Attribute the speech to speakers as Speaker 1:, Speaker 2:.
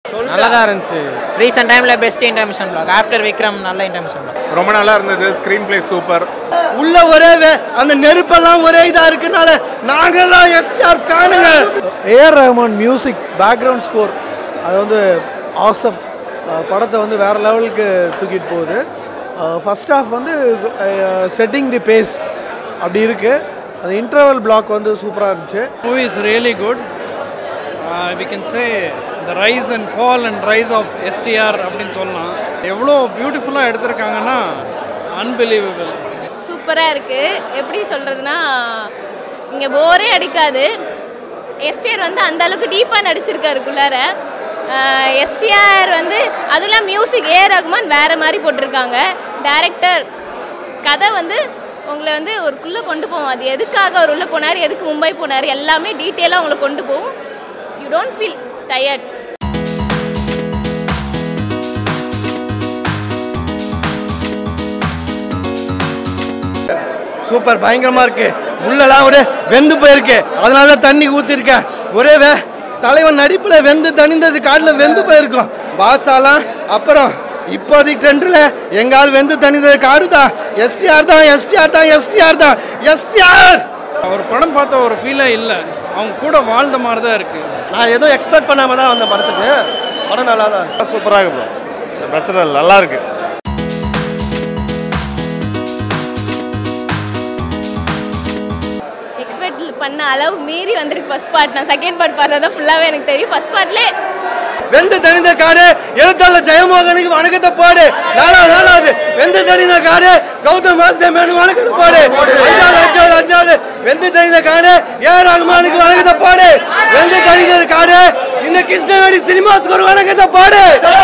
Speaker 1: நல்லா தான் இருந்துச்சு
Speaker 2: ரீசெண்ட் டைமில் best intermission block after Vikram நல்ல இன்டர்மிஷன் பிளாக்
Speaker 3: ரொம்ப நல்லா இருந்தது ஸ்க்ரீன் பிளே சூப்பர்
Speaker 4: உள்ள ஒரே வே- அந்த நெருப்பெல்லாம் ஒரே இதா இருக்குனால நாங்கெல்லாம் எஸ்டிஆர் ஃபேனுங்க AR Rahman music background score அது வந்து ஆசம் படத்தை வந்து வேற லெவலுக்கு தூக்கிட்டு போகுது ஃபர்ஸ்ட் ஹாஃப் வந்து செட்டிங் தி பேஸ் அப்படி இருக்கு அந்த இன்டர்வல் பிளாக் வந்து சூப்பராக இருந்துச்சு
Speaker 5: movie is really good. Uh, we can say the rise and fall and rise of STR அப்படின்னு சொல்லலாம் எவ்வளோ பியூட்டிஃபுல்லாக எடுத்திருக்காங்கன்னா அன்பிலீவபிள்
Speaker 6: சூப்பராக இருக்குது எப்படி சொல்கிறதுனா இங்கே போரே அடிக்காது எஸ்டிஆர் வந்து அந்த அளவுக்கு டீப்பாக நடிச்சிருக்காருக்குள்ளார எஸ்டிஆர் வந்து அதெல்லாம் மியூசிக் ஏ ரகுமான் வேறு மாதிரி போட்டிருக்காங்க டைரக்டர் கதை வந்து உங்களை வந்து ஒருக்குள்ளே கொண்டு போவோம் அது எதுக்காக அவர் உள்ளே போனார் எதுக்கு மும்பை போனார் எல்லாமே டீட்டெயிலாக உங்களை கொண்டு போகும் you don't feel tired
Speaker 4: super பயங்கரமா இருக்கு உள்ளெல்லாம் ஒரே வெந்து போயிருக்கு அதனால தான் தண்ணி ஊத்திருக்கேன் ஒரே வே தலைவன் நடிப்புல வெந்து தணிந்தது காட்டில் வெந்து போயிருக்கும் பாசாலாம் அப்புறம் இப்போதைக்கு ட்ரெண்டில் எங்கால் வெந்து தணிந்தது காடு தான் எஸ்டிஆர் தான் எஸ்டிஆர் தான் எஸ்டிஆர் தான் எஸ்டிஆர்
Speaker 5: அவர் படம் பார்த்த ஒரு ஃபீலே இல்லை அவங்க கூட வாழ்ந்த மாதிரி தான் இருக்குது
Speaker 4: நான் எதுவும் எக்ஸ்பெக்ட் பண்ணாம தான் வந்த படத்துக்கு படம் நல்லா தான்
Speaker 3: சூப்பராக இருக்கு ப்ரோ பிரச்சனை இல்லை நல்லா இருக்கு
Speaker 6: எக்ஸ்பெக்ட் பண்ண அளவு மீறி வந்திருக்கு ஃபர்ஸ்ட் பார்ட் நான் செகண்ட் பார்ட் பார்த்தா தான் ஃபுல்லாகவே எனக்கு தெரியும் ஃபர்ஸ்ட் பார்ட்லேயே
Speaker 4: வெந்து தணிந்த காடு எழுத்தாளர் ஜெயமோகனுக்கு வணக்கத்தை பாடு நாலாவது நாலாவது வெந்து தணிந்த காடு கௌதம் வாசுதேவனுக்கு வணக்கத்தை பாடு அஞ்சாவது அஞ்சாவது அஞ்சாவது வெந்து தணிந்த காடு ஏ ரகுமானுக்கு வணக்கத்தை பாடு வெந்து தணிந்த காடு இந்த கிருஷ்ணவேணி சினிமாஸ்க்கு ஒரு வணக்கத்தை பாடு